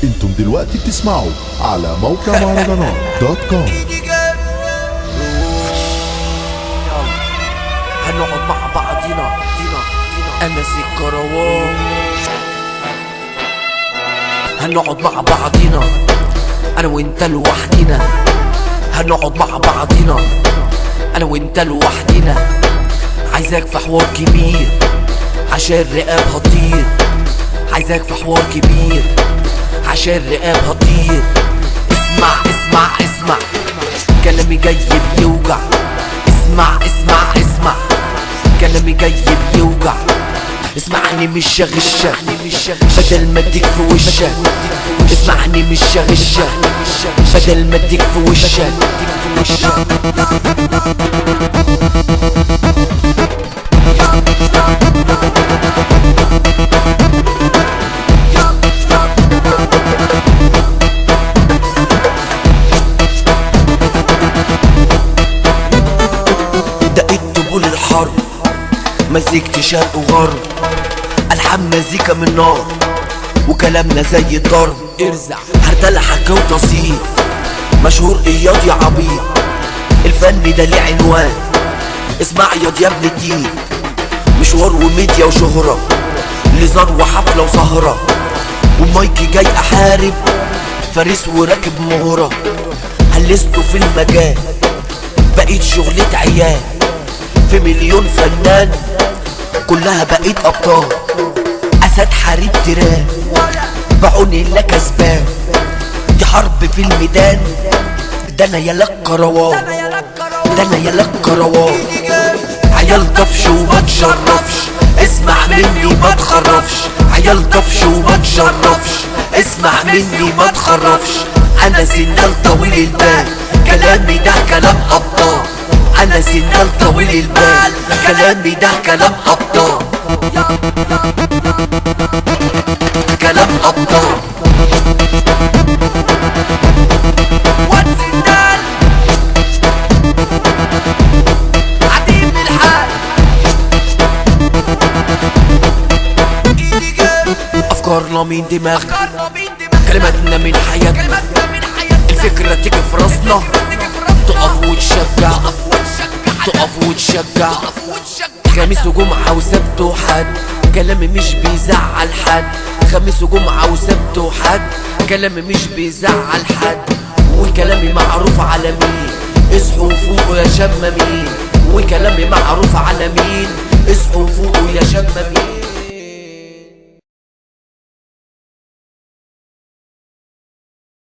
انتم دلوقتي بتسمعوا على موقع مهرجانات دوت كوم هنقعد مع بعضينا انا الكروان هنقعد مع بعضينا انا وانت لوحدينا هنقعد مع بعضينا انا وانت لوحدينا عايزك في حوار كبير عشان رقاب هطير عايزك في حوار كبير عشان رقاب هطير اسمع اسمع اسمع كلامي جاي بيوجع اسمع اسمع اسمع كلامي جاي بيوجع اسمعني مش غشة بدل ما اديك في وشك اسمعني مش غشة بدل ما اديك في وشك دقيت طبول الحرب مزيكة شرق وغرب ألحان مزيكا من نار وكلامنا زي الضرب ارزع هرتلة حكا وتصير مشهور اياد يا عبيط الفن ده ليه عنوان اسمع ياض يا ابن الدين مشوار وميديا وشهرة لزار وحفلة وسهرة ومايكي جاي احارب فارس وراكب مهرة هلسته في المجال بقيت شغلة عيال في مليون فنان كلها بقيت ابطال اسد حريب تيران بعوني لا كسبان دي حرب في الميدان ده انا يا لك كروان ده انا يا لك كروان عيال طفش وما تشرفش اسمع مني ما تخرفش عيال طفش وما تشرفش اسمع مني ما تخرفش انا سنال طويل البال كلامي ده كلام ابطال انا سنال طويل البال كلامي ده كلام ابطال كلام ابطال واتسندال عديم الحال افكارنا من دماغنا كلماتنا من حياتنا الفكرة تيجي في راسنا تقف وتشجع تقف وتشجع خميس وجمعة وسبت وحد كلامي مش بيزعل حد خميس وجمعة وسبت وحد كلامي مش بيزعل حد وكلامي معروف على مين اصحوا فوقوا يا شمامين وكلامي معروف على مين اصحوا فوقوا يا شمامين